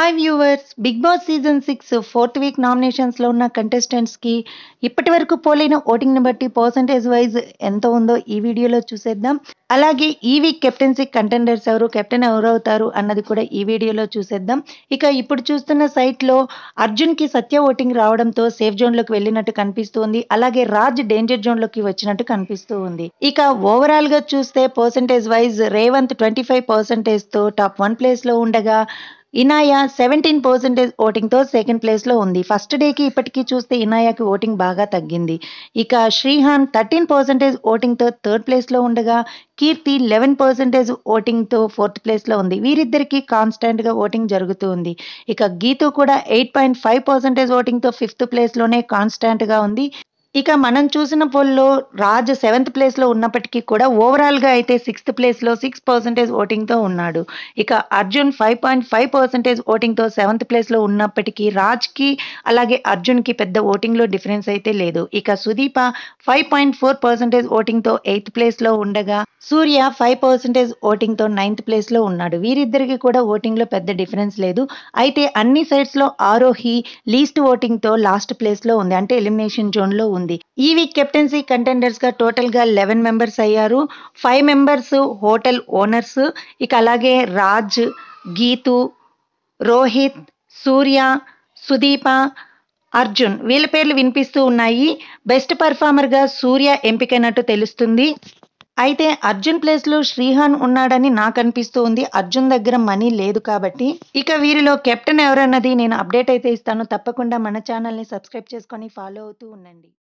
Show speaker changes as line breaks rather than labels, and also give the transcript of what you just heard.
hi viewers big boss season six fourth week నామినేషన్స్లో ఉన్న కంటెస్టెంట్స్కి ఇప్పటి వరకు పోలైన ఓటింగ్ని బట్టి పర్సంటేజ్ వైజ్ ఎంత ఉందో ఈ వీడియోలో చూసేద్దాం అలాగే ఈ వీక్ కెప్టెన్సీ కంటెండర్స్ ఎవరు కెప్టెన్ ఎవరు అవుతారు అన్నది కూడా ఈ వీడియోలో చూసేద్దాం ఇక ఇప్పుడు చూస్తున్న సైట్లో అర్జున్కి సత్య ఓటింగ్ రావడంతో సేఫ్ జోన్లోకి వెళ్ళినట్టు కనిపిస్తుంది అలాగే రాజ్ డేంజర్ జోన్లోకి వచ్చినట్టు కనిపిస్తూ ఉంది ఇక ఓవరాల్గా చూస్తే percentage wise Revanth twenty five పర్సంటేజ్తో టాప్ వన్ ప్లేస్లో ఉండగా ఇనాయా సెవెంటీన్ పర్సెంటేజ్ ఓటింగ్తో సెకండ్ ప్లేస్లో ఉంది ఫస్ట్ డేకి ఇప్పటికీ చూస్తే ఇనాయాకి ఓటింగ్ బాగా తగ్గింది ఇక శ్రీహాన్ థర్టీన్ పర్సెంటేజ్ ఓటింగ్తో థర్డ్ ప్లేస్లో ఉండగా కీర్తి లెవెన్ పర్సెంటేజ్ ఓటింగ్తో ఫోర్త్ ప్లేస్లో ఉంది వీరిద్దరికి కాన్స్టెంట్గా ఓటింగ్ జరుగుతూ ఉంది ఇక గీతు కూడా ఎయిట్ పాయింట్ ఫైవ్ పర్సెంటేజ్ ఓటింగ్తో ఫిఫ్త్ ప్లేస్లోనే కాన్స్టాంట్గా ఉంది ఇక మనం చూసిన పోల్లో రాజ్ సెవెంత్ ప్లేస్లో ఉన్నప్పటికీ కూడా ఓవరాల్గా అయితే సిక్స్త్ ప్లేస్లో సిక్స్ పర్సెంటేజ్ ఓటింగ్తో ఉన్నాడు ఇక Arjun five point five percentage ఓటింగ్తో సెవెంత్ ప్లేస్లో ఉన్నప్పటికీ రాజ్కి అలాగే అర్జున్కి పెద్ద ఓటింగ్లో డిఫరెన్స్ అయితే లేదు ఇక Sudeepa five point four percentage ఓటింగ్తో ఎయిత్ ప్లేస్లో ఉండగా సూర్య ఫైవ్ పర్సెంటేజ్ ఓటింగ్తో నైన్త్ ప్లేస్లో ఉన్నాడు వీరిద్దరికి కూడా ఓటింగ్లో పెద్ద డిఫరెన్స్ లేదు అయితే అన్ని సైడ్స్లో ఆరోహి లీస్ట్ ఓటింగ్తో లాస్ట్ ప్లేస్లో ఉంది అంటే ఎలిమినేషన్ జోన్లో ఉంది ఈ వీక్ కెప్టెన్సీ కంటెండర్స్గా టోటల్గా లెవెన్ మెంబర్స్ అయ్యారు ఫైవ్ మెంబర్స్ హోటల్ ఓనర్స్ ఇక అలాగే రాజ్ గీతు రోహిత్ సూర్య సుదీప అర్జున్ వీళ్ళ పేర్లు వినిపిస్తూ ఉన్నాయి బెస్ట్ పర్ఫార్మర్గా సూర్య ఎంపికైనట్టు తెలుస్తుంది అయితే అర్జున్ ప్లేస్లో శ్రీహాన్ ఉన్నాడని నాకు అనిపిస్తూ ఉంది అర్జున్ దగ్గర మనీ లేదు కాబట్టి ఇక వీరిలో కెప్టెన్ ఎవరన్నది నేను అప్డేట్ అయితే ఇస్తాను తప్పకుండా మన ఛానల్ని సబ్స్క్రైబ్ చేసుకొని ఫాలో అవుతూ ఉండండి